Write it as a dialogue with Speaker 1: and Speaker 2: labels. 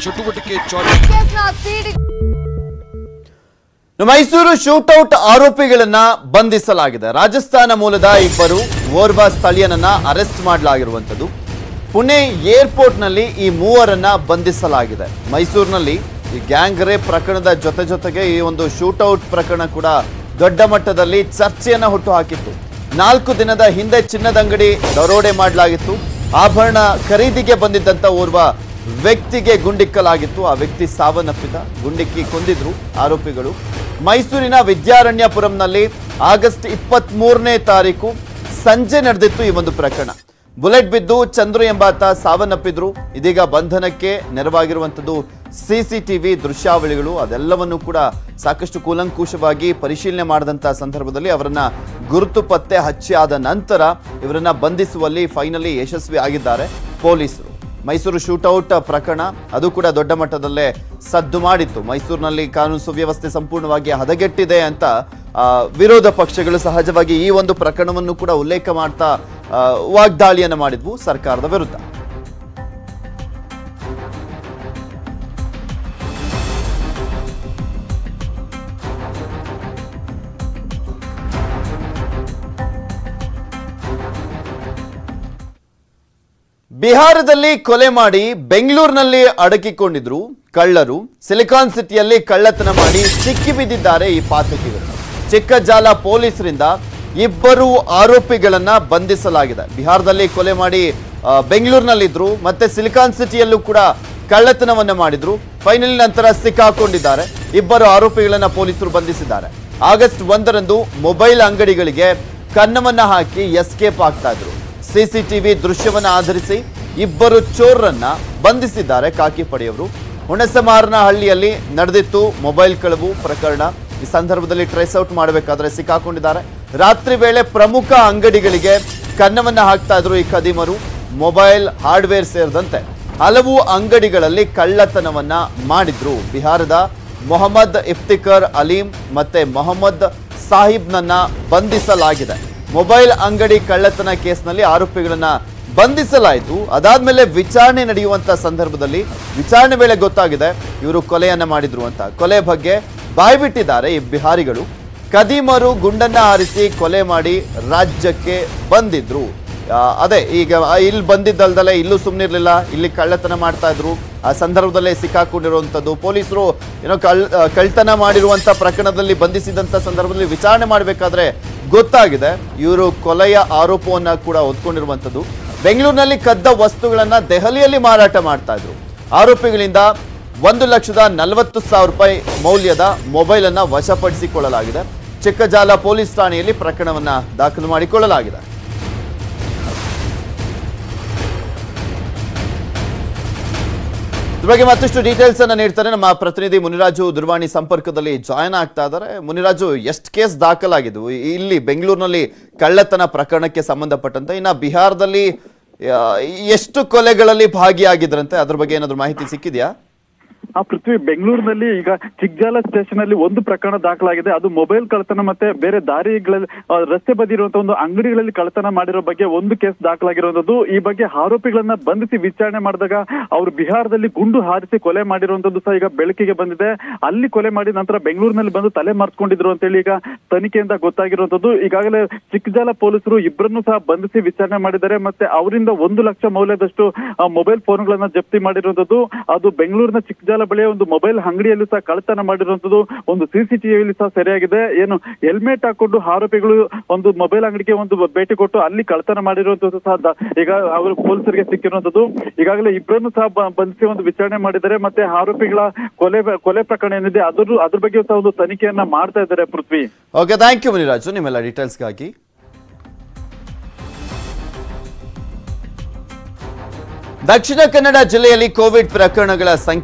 Speaker 1: ಚಟುವಟಿಕೆ ಚಾಟಿ
Speaker 2: ಕೇಸ್ನ ಸಿಡಿ
Speaker 3: ಮೈಸೂರು ಶೂಟೌಟ್ ಆರೋಪಿಗಳನ್ನ ಬಂಧಿಸಲಾಗಿದೆ ರಾಜಸ್ಥಾನ ಮೂಲದ ಇಬ್ಬರು ಓರ್ವ ಸ್ಥಳೀಯನನ್ನ ಅರೆಸ್ಟ್ ಮಾಡಲಾಗಿರುವಂಥದ್ದು ಪುಣೆ ಏರ್ಪೋರ್ಟ್ನಲ್ಲಿ ಈ ಮೂವರನ್ನ ಬಂಧಿಸಲಾಗಿದೆ ಮೈಸೂರಿನಲ್ಲಿ ಈ ಗ್ಯಾಂಗ್ ರೇಪ್ ಪ್ರಕರಣದ ಜೊತೆ ಜೊತೆಗೆ ಈ ಒಂದು ಶೂಟೌಟ್ ಪ್ರಕರಣ ಕೂಡ ದೊಡ್ಡ ಮಟ್ಟದಲ್ಲಿ ಚರ್ಚೆಯನ್ನ ಹುಟ್ಟುಹಾಕಿತ್ತು ನಾಲ್ಕು ದಿನದ ಹಿಂದೆ ಚಿನ್ನದ ಅಂಗಡಿ ದರೋಡೆ ಮಾಡಲಾಗಿತ್ತು ಆಭರಣ ಖರೀದಿಗೆ ಬಂದಿದ್ದಂತ ಓರ್ವ ವ್ಯಕ್ತಿಗೆ ಗುಂಡಿಕ್ಕಲಾಗಿತ್ತು ಆ ವ್ಯಕ್ತಿ ಸಾವನ್ನಪ್ಪಿದ ಗುಂಡಿಕ್ಕಿ ಕೊಂದಿದ್ರು ಆರೋಪಿಗಳು ಮೈಸೂರಿನ ವಿದ್ಯಾರಣ್ಯಪುರಂನಲ್ಲಿ ಆಗಸ್ಟ್ ಇಪ್ಪತ್ತ್ ಮೂರನೇ ತಾರೀಕು ಸಂಜೆ ನಡೆದಿತ್ತು ಈ ಒಂದು ಪ್ರಕರಣ ಬುಲೆಟ್ ಬಿದ್ದು ಚಂದ್ರು ಎಂಬಾತ ಸಾವನ್ನಪ್ಪಿದ್ರು ಇದೀಗ ಬಂಧನಕ್ಕೆ ನೆರವಾಗಿರುವಂಥದ್ದು ಸಿಸಿಟಿವಿ ದೃಶ್ಯಾವಳಿಗಳು ಅದೆಲ್ಲವನ್ನು ಕೂಡ ಸಾಕಷ್ಟು ಕೂಲಂಕುಷವಾಗಿ ಪರಿಶೀಲನೆ ಮಾಡಿದಂಥ ಸಂದರ್ಭದಲ್ಲಿ ಅವರನ್ನ ಗುರುತು ಪತ್ತೆ ಹಚ್ಚಿ ಆದ ನಂತರ ಇವರನ್ನ ಬಂಧಿಸುವಲ್ಲಿ ಫೈನಲಿ ಯಶಸ್ವಿ ಆಗಿದ್ದಾರೆ ಪೊಲೀಸರು ಮೈಸೂರು ಶೂಟೌಟ್ ಪ್ರಕರಣ ಅದು ಕೂಡ ದೊಡ್ಡ ಮಟ್ಟದಲ್ಲೇ ಸದ್ದು ಮಾಡಿತ್ತು ಮೈಸೂರಿನಲ್ಲಿ ಕಾನೂನು ಸುವ್ಯವಸ್ಥೆ ಸಂಪೂರ್ಣವಾಗಿ ಹದಗೆಟ್ಟಿದೆ ಅಂತ ಆ, ವಿರೋಧ ಪಕ್ಷಗಳು ಸಹಜವಾಗಿ ಈ ಒಂದು ಪ್ರಕರಣವನ್ನು ಕೂಡ ಉಲ್ಲೇಖ ಮಾಡ್ತಾ ಆ, ವಾಗ್ದಾಳಿಯನ್ನು ಮಾಡಿದ್ವು ಸರ್ಕಾರದ ವಿರುದ್ಧ ಬಿಹಾರದಲ್ಲಿ ಕೊಲೆ ಮಾಡಿ ಬೆಂಗಳೂರಿನಲ್ಲಿ ಅಡಗಿಕೊಂಡಿದ್ರು ಕಳ್ಳರು ಸಿಲಿಕಾನ್ ಸಿಟಿಯಲ್ಲಿ ಕಳ್ಳತನ ಮಾಡಿ ಸಿಕ್ಕಿ ಬಿದ್ದಿದ್ದಾರೆ ಈ ಪಾತಕಿಗಳು ಚಿಕ್ಕಜಾಲ ಪೊಲೀಸರಿಂದ ಇಬ್ಬರು ಆರೋಪಿಗಳನ್ನ ಬಂಧಿಸಲಾಗಿದೆ ಬಿಹಾರದಲ್ಲಿ ಕೊಲೆ ಮಾಡಿ ಆ, ಬೆಂಗಳೂರಿನಲ್ಲಿದ್ರು ಮತ್ತೆ ಸಿಲಿಕಾನ್ ಸಿಟಿಯಲ್ಲೂ ಕೂಡ ಕಳ್ಳತನವನ್ನ ಮಾಡಿದ್ರು ಫೈನಲ್ ನಂತರ ಸಿಕ್ಕಾಕೊಂಡಿದ್ದಾರೆ ಇಬ್ಬರು ಆರೋಪಿಗಳನ್ನ ಪೊಲೀಸರು ಬಂಧಿಸಿದ್ದಾರೆ ಆಗಸ್ಟ್ ಒಂದರಂದು ಮೊಬೈಲ್ ಅಂಗಡಿಗಳಿಗೆ ಕನ್ನವನ್ನ ಹಾಕಿ ಎಸ್ಕೇಪ್ ಆಗ್ತಾ ಇದ್ರು ಸಿಸಿಟಿವಿ ದೃಶ್ಯವನ್ನ ಆಧರಿಸಿ ಇಬ್ಬರು ಚೋರರನ್ನ ಬಂಧಿಸಿದ್ದಾರೆ ಕಾಕಿ ಪಡೆಯವರು ಹುಣಸಮಾರನಹಳ್ಳಿಯಲ್ಲಿ ನಡೆದಿತ್ತು ಮೊಬೈಲ್ ಕಳವು ಪ್ರಕರಣ ಈ ಸಂದರ್ಭದಲ್ಲಿ ಟ್ರೇಸ್ ಔಟ್ ಮಾಡಬೇಕಾದ್ರೆ ಸಿಕ್ಕಾಕೊಂಡಿದ್ದಾರೆ ರಾತ್ರಿ ವೇಳೆ ಪ್ರಮುಖ ಅಂಗಡಿಗಳಿಗೆ ಕನ್ನವನ್ನ ಹಾಕ್ತಾ ಇದ್ರು ಈ ಖದೀಮರು ಮೊಬೈಲ್ ಹಾರ್ಡ್ವೇರ್ ಸೇರಿದಂತೆ ಹಲವು ಅಂಗಡಿಗಳಲ್ಲಿ ಕಳ್ಳತನವನ್ನ ಮಾಡಿದ್ರು ಬಿಹಾರದ ಮೊಹಮ್ಮದ್ ಇಫ್ತಿಕರ್ ಅಲೀಂ ಮತ್ತೆ ಮೊಹಮ್ಮದ್ ಸಾಹಿಬ್ನನ್ನ ಬಂಧಿಸಲಾಗಿದೆ ಮೊಬೈಲ್ ಅಂಗಡಿ ಕಳ್ಳತನ ಕೇಸ್ನಲ್ಲಿ ಆರೋಪಿಗಳನ್ನ ಬಂಧಿಸಲಾಯಿತು ಅದಾದ್ಮೇಲೆ ವಿಚಾರಣೆ ನಡೆಯುವಂತ ಸಂದರ್ಭದಲ್ಲಿ ವಿಚಾರಣೆ ವೇಳೆ ಗೊತ್ತಾಗಿದೆ ಇವರು ಕೊಲೆಯನ್ನ ಮಾಡಿದ್ರು ಅಂತ ಕೊಲೆ ಬಗ್ಗೆ ಬಾಯ್ಬಿಟ್ಟಿದ್ದಾರೆ ಈ ಬಿಹಾರಿಗಳು ಕದೀಮರು ಗುಂಡನ್ನ ಹಾರಿಸಿ ಕೊಲೆ ಮಾಡಿ ರಾಜ್ಯಕ್ಕೆ ಬಂದಿದ್ರು ಆ, ಅದೇ ಈಗ ಆ, ಇಲ್ಲಿ ಬಂದಿದ್ದಲ್ದಲೆ ಇಲ್ಲೂ ಸುಮ್ಮನಿರ್ಲಿಲ್ಲ ಇಲ್ಲಿ ಕಳ್ಳತನ ಮಾಡ್ತಾ ಇದ್ರು ಆ ಸಂದರ್ಭದಲ್ಲೇ ಸಿಕ್ಕಾಕೊಂಡಿರುವಂಥದ್ದು ಪೊಲೀಸರು ಏನೋ ಕಳ್ ಆ, ಕಳ್ತನ ಮಾಡಿರುವಂಥ ಪ್ರಕರಣದಲ್ಲಿ ಬಂಧಿಸಿದಂಥ ಸಂದರ್ಭದಲ್ಲಿ ವಿಚಾರಣೆ ಮಾಡಬೇಕಾದ್ರೆ ಗೊತ್ತಾಗಿದೆ ಇವರು ಕೊಲೆಯ ಆರೋಪವನ್ನ ಕೂಡ ಹೊತ್ಕೊಂಡಿರುವಂಥದ್ದು ಬೆಂಗಳೂರಿನಲ್ಲಿ ಕದ್ದ ವಸ್ತುಗಳನ್ನ ದೆಹಲಿಯಲ್ಲಿ ಮಾರಾಟ ಮಾಡ್ತಾ ಇದ್ರು ಆರೋಪಿಗಳಿಂದ ಒಂದು ಲಕ್ಷದ ನಲವತ್ತು ಸಾವಿರ ರೂಪಾಯಿ ಮೌಲ್ಯದ ಮೊಬೈಲ್ ಅನ್ನ ವಶಪಡಿಸಿಕೊಳ್ಳಲಾಗಿದೆ ಚಿಕ್ಕಜಾಲ ಪೊಲೀಸ್ ಠಾಣೆಯಲ್ಲಿ ಪ್ರಕರಣವನ್ನ ದಾಖಲು ಮಾಡಿಕೊಳ್ಳಲಾಗಿದೆ ಇದ್ರ ಬಗ್ಗೆ ಮತ್ತಷ್ಟು ಡೀಟೇಲ್ಸ್ ಅನ್ನ ನೀಡ್ತಾರೆ ನಮ್ಮ ಪ್ರತಿನಿಧಿ ಮುನಿರಾಜು ದೂರವಾಣಿ ಸಂಪರ್ಕದಲ್ಲಿ ಜಾಯ್ನ್ ಆಗ್ತಾ ಇದ್ದಾರೆ ಮುನಿರಾಜು ಎಷ್ಟು ಕೇಸ್ ದಾಖಲಾಗಿದ್ವು ಇಲ್ಲಿ ಬೆಂಗಳೂರಿನಲ್ಲಿ ಕಳ್ಳತನ ಪ್ರಕರಣಕ್ಕೆ ಸಂಬಂಧಪಟ್ಟಂತೆ ಇನ್ನ ಬಿಹಾರದಲ್ಲಿ ಆ, ಎಷ್ಟು ಕೊಲೆಗಳಲ್ಲಿ ಭಾಗಿಯಾಗಿದ್ರಂತೆ ಅದ್ರ ಬಗ್ಗೆ ಏನಾದ್ರು ಮಾಹಿತಿ ಸಿಕ್ಕಿದ್ಯಾ
Speaker 4: ಆ ಪೃಥ್ವಿ ಬೆಂಗಳೂರಿನಲ್ಲಿ ಈಗ ಚಿಕ್ಕಜಾಲ ಸ್ಟೇಷನ್ ಅಲ್ಲಿ ಒಂದು ಪ್ರಕರಣ ದಾಖಲಾಗಿದೆ ಅದು ಮೊಬೈಲ್ ಕಳ್ಳತನ ಮತ್ತೆ ಬೇರೆ ದಾರಿಗಳಲ್ಲಿ ಆ, ರಸ್ತೆ ಬದಿ ಇರುವಂತಹ ಒಂದು ಅಂಗಡಿಗಳಲ್ಲಿ ಕಳ್ಳತನ ಮಾಡಿರೋ ಬಗ್ಗೆ ಒಂದು ಕೇಸ್ ದಾಖಲಾಗಿರುವಂತದ್ದು ಈ ಬಗ್ಗೆ ಆರೋಪಿಗಳನ್ನ ಬಂಧಿಸಿ ವಿಚಾರಣೆ ಮಾಡಿದಾಗ ಅವರು ಬಿಹಾರದಲ್ಲಿ ಗುಂಡು ಹಾರಿಸಿ ಕೊಲೆ ಮಾಡಿರುವಂತದ್ದು ಸಹ ಈಗ ಬೆಳಕಿಗೆ ಬಂದಿದೆ ಅಲ್ಲಿ ಕೊಲೆ ಮಾಡಿ ನಂತರ ಬೆಂಗಳೂರಿನಲ್ಲಿ ಬಂದು ತಲೆ ಮರೆಸ್ಕೊಂಡಿದ್ರು ಅಂತೇಳಿ ಈಗ ತನಿಖೆಯಿಂದ ಗೊತ್ತಾಗಿರುವಂತದ್ದು ಈಗಾಗಲೇ ಚಿಕ್ಕಜಾಲ ಪೊಲೀಸರು ಇಬ್ಬರನ್ನು ಸಹ ಬಂಧಿಸಿ ವಿಚಾರಣೆ ಮಾಡಿದ್ದಾರೆ ಮತ್ತೆ ಅವರಿಂದ ಒಂದು ಲಕ್ಷ ಮೌಲ್ಯದಷ್ಟು ಆ, ಮೊಬೈಲ್ ಫೋನ್ಗಳನ್ನ ಜಪ್ತಿ ಮಾಡಿರುವಂತದ್ದು ಅದು ಬೆಂಗಳೂರಿನ ಚಿಕ್ಕಜಾಲ ಬಳಿಯ ಒಂದು ಮೊಬೈಲ್ ಅಂಗಡಿಯಲ್ಲೂ ಸಹ ಕಳ್ಳತನ ಮಾಡಿರುವಂತದ್ದು ಒಂದು ಸಿಸಿಟಿವಿಯಲ್ಲಿ ಸಹ ಸರಿಯಾಗಿದೆ ಏನು ಹೆಲ್ಮೆಟ್ ಹಾಕೊಂಡು ಆರೋಪಿಗಳು ಒಂದು ಮೊಬೈಲ್ ಅಂಗಡಿಗೆ ಒಂದು ಭೇಟಿ ಕೊಟ್ಟು ಅಲ್ಲಿ ಕಳ್ಳತನ ಮಾಡಿರುವಂತದ್ದು ಸಹ ದ- ಈಗ ಅವರು ಪೊಲೀಸರಿಗೆ ಸಿಕ್ಕಿರುವಂತದ್ದು ಈಗಾಗಲೇ ಇಬ್ಬರನ್ನು ಸಹ ಬ- ಬಂಧಿಸಿ ಒಂದು ವಿಚಾರಣೆ ಮಾಡಿದ್ದಾರೆ ಮತ್ತೆ ಆರೋಪಿಗಳ ಕೊಲೆ ಕೊಲೆ ಪ್ರಕರಣ ಏನಿದೆ ಅದ್ರ ಅದ್ರ ಬಗ್ಗೆ ಸಹ ಒಂದು ತನಿಖೆಯನ್ನ ಮಾಡ್ತಾ ಇದ್ದಾರೆ Prithvi
Speaker 3: okay thank you Muniraju ನಿಮ್ಮೆಲ್ಲ ಡೀಟೇಲ್ಸ್ಗಾಗಿ ದಕ್ಷಿಣ ಕನ್ನಡ ಜಿಲ್ಲೆಯಲ್ಲಿ ಕೋವಿಡ್ ಪ್ರಕರಣಗಳ ಸಂಖ್ಯೆ